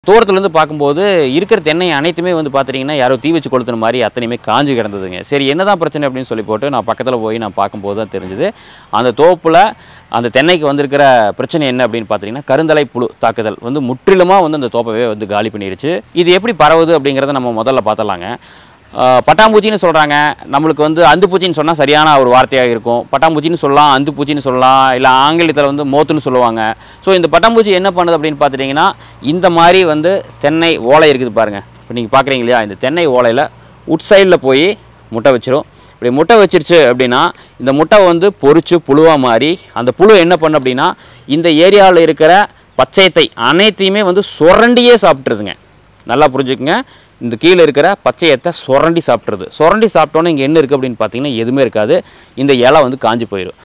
தூரத்துலேருந்து பார்க்கும்போது இருக்கிற தென்னை அனைத்துமே வந்து பார்த்துட்டிங்கன்னா யாரோ தீ வச்சு கொளுத்துன மாதிரி அத்தனையுமே காஞ்சு கிடந்ததுங்க சரி என்னதான் பிரச்சனை அப்படின்னு சொல்லி போட்டு நான் பக்கத்தில் போய் நான் பார்க்கும்போது தான் தெரிஞ்சுது அந்த தோப்பில் அந்த தென்னைக்கு வந்திருக்கிற பிரச்சனை என்ன அப்படின்னு பார்த்தீங்கன்னா கருந்தலை புழு தாக்குதல் வந்து முற்றிலுமாக வந்து அந்த தோப்பவே வந்து காலி பண்ணிடுச்சு இது எப்படி பரவுது அப்படிங்கிறத நம்ம முதல்ல பார்த்தலாங்க ஆஹ் பட்டாம்பூச்சின்னு சொல்கிறாங்க நம்மளுக்கு வந்து அந்துப்பூச்சின்னு சொன்னால் சரியான ஒரு வார்த்தையாக இருக்கும் பட்டாம்பூச்சின்னு சொல்லலாம் அந்துப்பூச்சின்னு சொல்லலாம் இல்லை ஆங்கிலத்தில் வந்து மோத்துன்னு சொல்லுவாங்க ஸோ இந்த பட்டாம்பூச்சி என்ன பண்ணுது அப்படின்னு பார்த்துட்டிங்கன்னா இந்த மாதிரி வந்து தென்னை ஓலை இருக்குது பாருங்கள் இப்போ நீங்கள் பார்க்குறீங்க இல்லையா இந்த தென்னை ஓலையில் உட் சைடில் போய் முட்டை வச்சிரும் இப்படி முட்டை வச்சிருச்சு அப்படின்னா இந்த முட்டை வந்து பொரிச்சு புழுவாக மாறி அந்த புழு என்ன பண்ணு அப்படின்னா இந்த ஏரியாவில் இருக்கிற பச்சையத்தை அனைத்தையுமே வந்து சுரண்டியே சாப்பிட்ருதுங்க நல்லா புரிஞ்சுக்குங்க இந்த கீழே இருக்கிற பச்சையத்தை சுரண்டி சாப்பிட்றது சுரண்டி சாப்பிட்டோன்னே இங்கே என்ன இருக்குது அப்படின்னு பார்த்தீங்கன்னா எதுவுமே இருக்காது இந்த இலை வந்து காஞ்சி போயிடும்